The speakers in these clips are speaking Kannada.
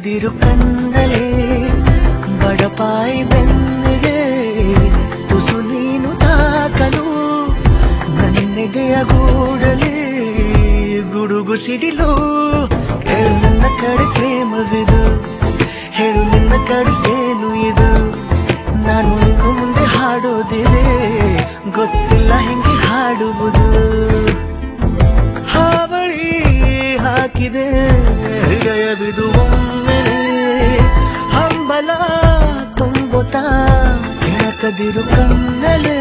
ಕದಿರು ಕಣ್ಣಲೆ ಬಡಪಾಯಿ ಬೆನ್ನಿಗೆ ತುಸು ನೀನು ತಾಕಲು ನನ್ನೆದೆಯ ಗೂಡಲಿ ಗುಡುಗು ಸಿಡಿಲು ಹೇಳು ನನ್ನ ಕಡೆ ಪ್ರೇಮವಿದು ಹೇಳು ನಿನ್ನ ಕಡೆ ಏನು ಇದು ನಾನು ಇನ್ನು ಮುಂದೆ ಹಾಡೋದಿದೆ ಗೊತ್ತಿಲ್ಲ ಹೆಂಗೆ ಹಾಡುವುದು ಹಾವಳಿ ಹಾಕಿದೆ ಹೃದಯವಿದು ಒಮ್ಮೆ ಹಂಬಲ ತುಂಬುತ್ತಾ ಕೆಳಕದಿರು ಕಣ್ಣಲೆ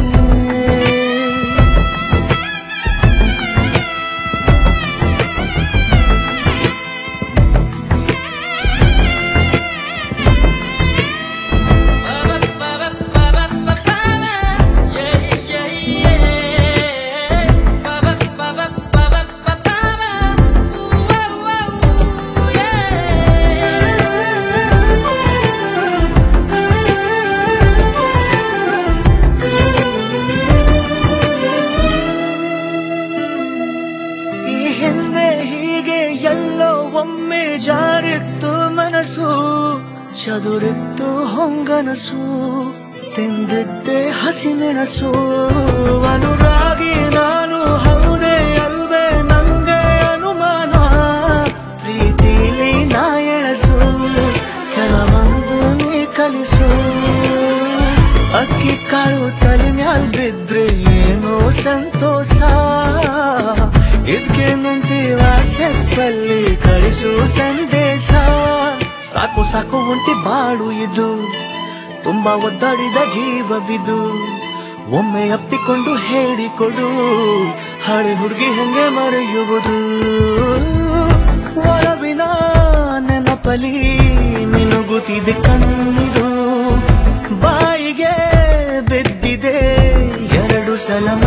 ಈ ಹಿಂದೆ ಹೀಗೆ ಎಲ್ಲೋ ಒಮ್ಮೆ ಜಾರಿತ್ತು ಮನಸ್ಸು ಚದುರಿತ್ತು ಹೊಂಗನಸು ತಿಂದಿದ್ದೆ ಹಸಿಮೆಣಸು ಅನುರಾಗಿ ನಾನು ಹೌದೇ ಅಲ್ವೇ ನಂಗೆ ಅನುಮಾನ ಪ್ರೀತಿಲಿ ನಾ ಎಳಸು ಕೆಲವೊಂದು ನೀ ಕಲಿಸು ಅಕ್ಕಿ ಕಾಳು ತಲೆ ಮ್ಯಾಲ್ ಬಿದ್ರೆ ಏನೋ ಸಂತೋಷ ಇದ್ಕೆ ನಿಂತಿ ವಾಟ್ಸಪ್ ಅಲ್ಲಿ ಕಳಿಸು ಸಂದೇಶ ಸಾಕು ಸಾಕು ಒಂಟಿ ಬಾಳು ಇದು ತುಂಬಾ ಒದ್ದಾಡಿದ ಜೀವವಿದು ಒಮ್ಮೆ ಅಪ್ಪಿಕೊಂಡು ಹೇಳಿಕೊಡು ಹಳೆ ಹುಡುಗಿ ಹೆಂಗೆ ಮರೆಯುವುದು ಒಳವಿನ ನೆನಪಲಿ ಮಿನುಗುತ್ತಿದೆ ಕಣ್ಣಿದು ಬಾಯಿಗೆ ಬಿದ್ದಿದೆ ಎರಡು ಸಲ